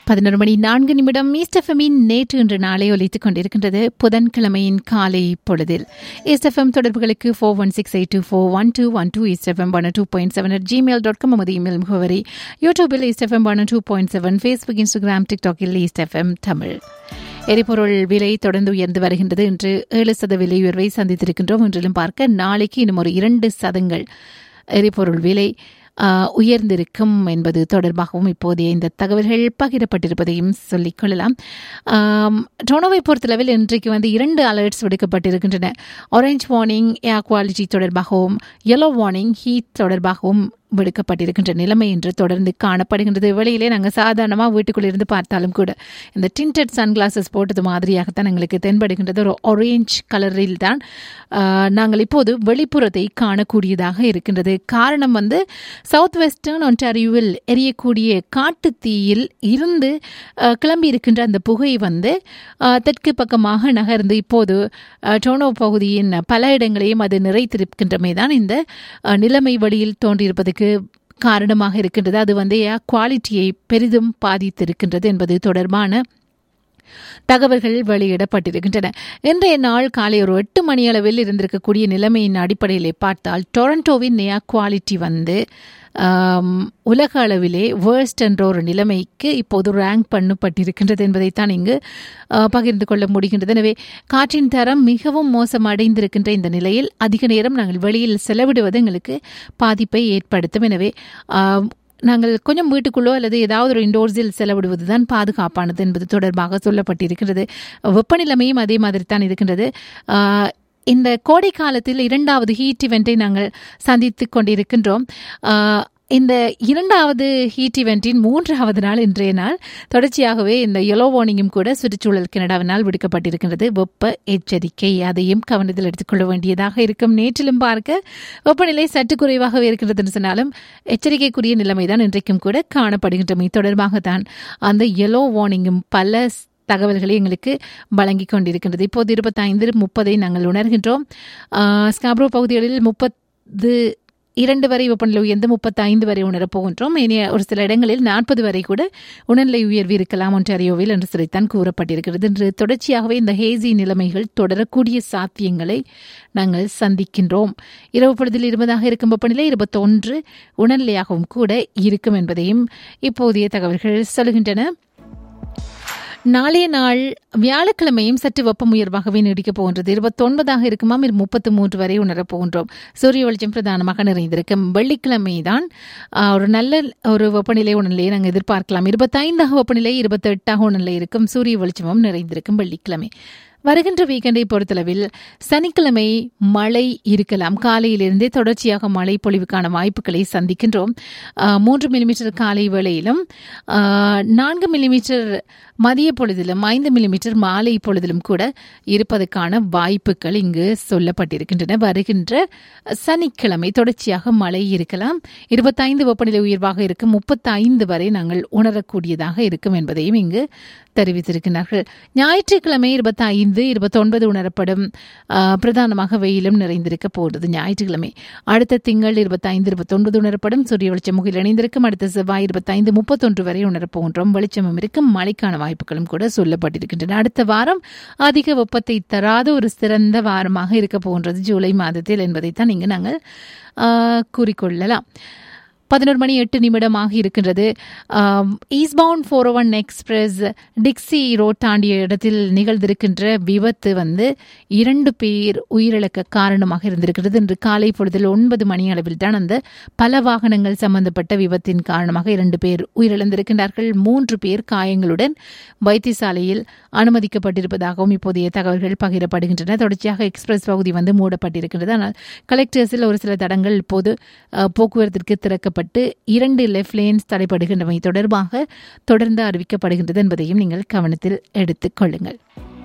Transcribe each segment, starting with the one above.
பதினொரு மணி நான்கு நிமிடம் ஈஸ்டஃபமின் நேற்று இன்று நாளை ஒலித்துக் கொண்டிருக்கின்றது புதன்கிழமையின் காலை பொழுதில் ஈஸ்டஃபம் தொடர்புகளுக்கு four one six eight two four one two one two East FM one two point seven at Gmail dot com நமது இமெயில் முகவரி யூடியூபில் East FM one two point seven Facebook Instagram டிக்டாக்கில் ஈஸ்டஃபம் தமிழ் எரிபொருள் விலை தொடர்ந்து உயர்ந்து வருகின்றது இன்று ஏழு சத விலை உயர்வை சந்தித்திருக்கின்றோம் இன்றிலும் பார்க்க நாளைக்கு இன்னும் ஒரு இரண்டு சதங்கள் எரிபொருள் விலை ஆஹ், உயர்ந்திருக்கும் என்பது தொடர்பாகவும் இப்போதைய இந்த தகவல்கள் பகிரப்பட்டிருப்பதையும் சொல்லிக் கொள்ளலாம் ஆம், டொனோவை பொறுத்தளவில் இன்றைக்கு வந்து இரண்டு அலர்ட்ஸ் விடுக்கப்பட்டிருக்கின்றன ஆரஞ்ச் வார்னிங் ஏர் குவாலிட்டி தொடர்பாகவும் yellow வார்னிங் ஹீட் தொடர்பாகவும் விடுக்கப்பட்டிருக்கின்ற நிலைமை என்று தொடர்ந்து காணப்படுகின்றது வெளியிலே நாங்கள் சாதாரணமாக வீட்டுக்குள்ள இருந்து பார்த்தாலும் கூட இந்த டிண்டட் சன்கிளாசஸ் போட்டது மாதிரியாகத்தான் எங்களுக்கு தென்படுகின்றது ஒரு ஆரேஞ்ச் கலரில் தான் ஆஹ், நாங்கள் இப்போது வெளிப்புறத்தை காணக்கூடியதாக இருக்கின்றது காரணம் வந்து சவுத் வெஸ்டர்ன் ஒன்டாரியோவில் எரியக்கூடிய காட்டுத் தீயில் இருந்து ஆஹ், கிளம்பி இருக்கின்ற அந்த புகை வந்து ஆஹ், தெற்கு பக்கமாக நகர்ந்து இப்போது ஆஹ், டோனோ பகுதியின் பல இடங்களையும் அது நிறைத்திருக்கின்றமை தான் இந்த ஆஹ், நிலைமை வழியில் தோன்றியிருப்பதற்கு காரணமாக இருக்கின்றது அது வந்து ஏர் குவாலிட்டியை பெரிதும் பாதித்திருக்கின்றது என்பது தொடர்பான தகவல்கள் வெளியிடப்பட்டிருக்கின்றன இன்றைய நாள் காலை ஒரு எட்டு மணி அளவில் இருந்திருக்கக்கூடிய நிலைமையின் அடிப்படையிலே பார்த்தால் டொரண்டோவின் ஏர் குவாலிட்டி வந்து ஆம், உலக அளவிலே வேர்ஸ்ட் என்ற ஒரு நிலைமைக்கு இப்போது ரேங்க் பண்ணப்பட்டிருக்கின்றது என்பதைத்தான் இங்கு ஆ, பகிர்ந்து கொள்ள முடிகின்றது எனவே காற்றின் தரம் மிகவும் மோசமடைந்திருக்கின்ற இந்த நிலையில் அதிக நேரம் நாங்கள் வெளியில் செலவிடுவது எங்களுக்கு பாதிப்பை ஏற்படுத்தும் எனவே ஆம், நாங்கள் கொஞ்சம் வீட்டுக்குள்ளோ அல்லது ஏதாவது ஒரு இண்டோர்ஸில் செலவிடுவது தான் பாதுகாப்பானது என்பது தொடர்பாக சொல்லப்பட்டிருக்கிறது வெப்பநிலைமையும் அதே மாதிரி தான் இருக்கின்றது ஆஹ், இந்த கோடை காலத்தில் இரண்டாவது ஹீட் இவெண்ட்டை நாங்கள் சந்தித்து கொண்டிருக்கின்றோம் ஆஹ், இந்த இரண்டாவது ஹீட் இவெண்ட்டின் மூன்றாவது நாள் இன்றைய நாள் தொடர்ச்சியாகவே இந்த எலோ வார்னிங்கும் கூட சுற்றுச்சூழல் கனடாவினால் விடுக்கப்பட்டிருக்கின்றது வெப்ப எச்சரிக்கை அதையும் கவனத்தில் எடுத்துக்கொள்ள வேண்டியதாக இருக்கும் நேற்றிலும் பார்க்க வெப்பநிலை சற்று குறைவாகவே இருக்கின்றதுன்னு சொன்னாலும் எச்சரிக்கைக்குரிய நிலைமைதான் இன்றைக்கும் கூட காணப்படுகின்றமை தொடர்பாகத்தான் அந்த எல்லோ வார்னிங்கும் பல ஸ்- தகவல்களை எங்களுக்கு வழங்கி கொண்டிருக்கின்றது இப்போது இருபத்தைந்து முப்பதை நாங்கள் உணர்கின்றோம் ஆஹ், ஸ்காப்ரோ பகுதிகளில் முப்பது இரண்டு வரை வெப்பநிலை உயர்ந்து முப்பத்தைந்து வரை உணரப் போகின்றோம் இனி ஒரு சில இடங்களில் நாற்பது வரை கூட உணர்நிலை உயர்வு இருக்கலாம் ஒன்றாரியோவில் என்று சொல்லித்தான் கூறப்பட்டிருக்கிறது இன்று தொடர்ச்சியாகவே இந்த ஹேசி நிலைமைகள் தொடரக்கூடிய சாத்தியங்களை நாங்கள் சந்திக்கின்றோம் இரவு பொழுதில் இருபதாக இருக்கும் வெப்பநிலை இருபத்தொன்று உணர்நிலையாகவும் கூட இருக்கும் என்பதையும் இப்போதைய தகவல்கள் சொல்கின்றன நாளைய நாள் வியாழக்கிழமையும் சற்று வெப்பம் உயர்வாகவே நீடிக்கப் போகின்றது இருபத்தொன்பதாக இருக்குமாம் இது முப்பத்து மூன்று வரை உணரப் போகின்றோம் சூரிய வெளிச்சம் பிரதானமாக நிறைந்திருக்கும் வெள்ளிக்கிழமை தான் ஆஹ், ஒரு நல்ல ஒரு வெப்பநிலை உணர்நிலையை நாங்கள் எதிர்பார்க்கலாம் இருபத்தைந்தாக வெப்பநிலை இருபத்தெட்டாக உணர்நிலை இருக்கும் சூரிய வெளிச்சமும் நிறைந்திருக்கும் வெள்ளிக்கிழமை வருகின்ற வீக்கெண்டை பொறுத்தளவில் சனிக்கிழமை மழை இருக்கலாம் காலையிலிருந்தே தொடர்ச்சியாக மழை பொழிவுக்கான வாய்ப்புகளை சந்திக்கின்றோம் ஆஹ், மூன்று மில்லிமீட்டர் காலை வேளையிலும் ஆஹ், நான்கு மில்லிமீட்டர் மதிய பொழுதிலும் ஐந்து மில்லிமீட்டர் மாலை பொழுதிலும் கூட இருப்பதற்கான வாய்ப்புகள் இங்கு சொல்லப்பட்டிருக்கின்றன வருகின்ற சனிக்கிழமை தொடர்ச்சியாக மழை இருக்கலாம் இருபத்தைந்து வெப்பநிலை உயர்வாக இருக்கும் முப்பத்தைந்து வரை நாங்கள் உணரக்கூடியதாக இருக்கும் என்பதையும் இங்கு தெரிவித்திருக்கிறார்கள் ஞாயிற்றுக்கிழமை இருபத்தைந்து இருபத்தொன்பது உணரப்படும் ஆஹ், பிரதானமாக வெயிலும் நிறைந்திருக்க போகிறது ஞாயிற்றுக்கிழமை அடுத்த திங்கள் இருபத்தைந்து இருபத்தொன்பது உணரப்படும் சூரிய வெளிச்சம் முகில் இணைந்திருக்கும் அடுத்த செவ்வாய் இருபத்தைந்து முப்பத்தொன்று வரை உணரப்போகின்றோம் வெளிச்சமும் இருக்கும் மழைக்கான வாய்ப்புகளும் கூட சொல்லப்பட்டிருக்கின்றன அடுத்த வாரம் அதிக வெப்பத்தை தராத ஒரு சிறந்த வாரமாக இருக்க போகின்றது ஜூலை மாதத்தில் என்பதைத்தான் இங்கு நாங்கள் ஆஹ், கூறிக்கொள்ளலாம் பதினோரு மணி எட்டு நிமிடமாக இருக்கின்றது eastbound four one express Dixie Road தாண்டிய இடத்தில் நிகழ்ந்திருக்கின்ற விபத்து வந்து இரண்டு பேர் உயிரிழக்க காரணமாக இருந்திருக்கிறது இன்று காலை பொழுதில் ஒன்பது மணி அளவில் தான் அந்த பல வாகனங்கள் சம்பந்தப்பட்ட விபத்தின் காரணமாக இரண்டு பேர் உயிரிழந்திருக்கின்றார்கள் மூன்று பேர் காயங்களுடன் வைத்தியசாலையில் அனுமதிக்கப்பட்டிருப்பதாகவும் இப்போதைய தகவல்கள் பகிரப்படுகின்றன தொடர்ச்சியாக எக்ஸ்பிரஸ் பகுதி வந்து மூடப்பட்டிருக்கின்றது ஆனால் கலெக்டர்ஸில் ஒரு சில தடங்கள் இப்போது அஹ், போக்குவரத்திற்கு திறக்கப்பட்டு இரண்டு லெஃப்ட் லேன்ஸ் தடைப்படுகின்றமை தொடர்பாக தொடர்ந்து அறிவிக்கப்படுகின்றது என்பதையும் நீங்கள் கவனத்தில் எடுத்துக் கொள்ளுங்கள்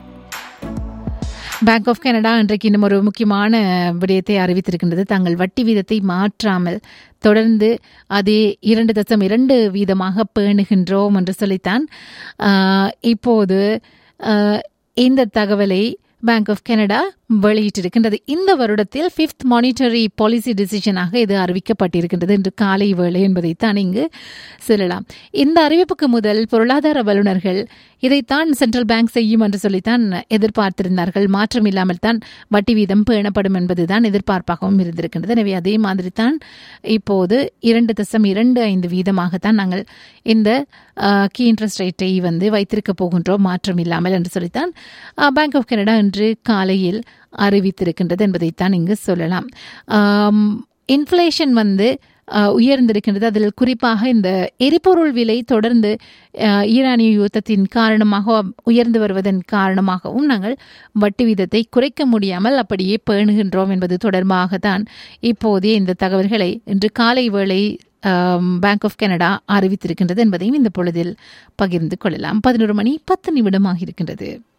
பேங்க் ஆஃப் கனடா இன்றைக்கு இன்னும் ஒரு முக்கியமான விடயத்தை அறிவித்திருக்கின்றது தங்கள் வட்டி வீதத்தை மாற்றாமல் தொடர்ந்து அதே இரண்டு தசம் இரண்டு வீதமாக பேணுகின்றோம் என்று சொல்லித்தான் ஆஹ், இப்போது ஆஹ், இந்த தகவலை பேங்க் ஆஃப் கனடா வெளியிட்டிருக்கின்றது இந்த வருடத்தில் ஃபிஃப்த் மானிட்டரி பாலிசி டிசிஷனாக இது அறிவிக்கப்பட்டிருக்கின்றது என்று காலை வேளை என்பதைத்தான் இங்கு சொல்லலாம் இந்த அறிவிப்புக்கு முதல் பொருளாதார வல்லுநர்கள் இதைத்தான் சென்ட்ரல் பேங்க் செய்யும் என்று சொல்லித்தான் எதிர்பார்த்திருந்தார்கள் மாற்றம் இல்லாமல் தான் வட்டி வீதம் பேணப்படும் என்பதுதான் எதிர்பார்ப்பாகவும் இருந்திருக்கின்றது எனவே அதே மாதிரி தான் இப்போது இரண்டு தசம் இரண்டு ஐந்து வீதமாகத்தான் நாங்கள் இந்த கீ இன்ட்ரெஸ்ட் ரேட்டை வந்து வைத்திருக்க போகின்றோம் மாற்றம் இல்லாமல் என்று சொல்லித்தான் பேங்க் ஆஃப் கனடா இன்று காலையில் அறிவித்திருக்கின்றது என்பதைத்தான் இங்கு சொல்லலாம் இன்ஃப்ளேஷன் வந்து உயர்ந்திருக்கின்றது அதில் குறிப்பாக இந்த எரிபொருள் விலை தொடர்ந்து ஈரானிய யுத்தத்தின் காரணமாக உயர்ந்து வருவதன் காரணமாகவும் நாங்கள் வட்டி வீதத்தை குறைக்க முடியாமல் அப்படியே பேணுகின்றோம் என்பது தொடர்பாக தான் இப்போதே இந்த தகவல்களை இன்று காலை வேளை பேங்க் ஆஃப் கனடா அறிவித்திருக்கின்றது என்பதையும் இந்த பொழுதில் பகிர்ந்து கொள்ளலாம் பதினோரு மணி பத்து நிமிடமாக இருக்கின்றது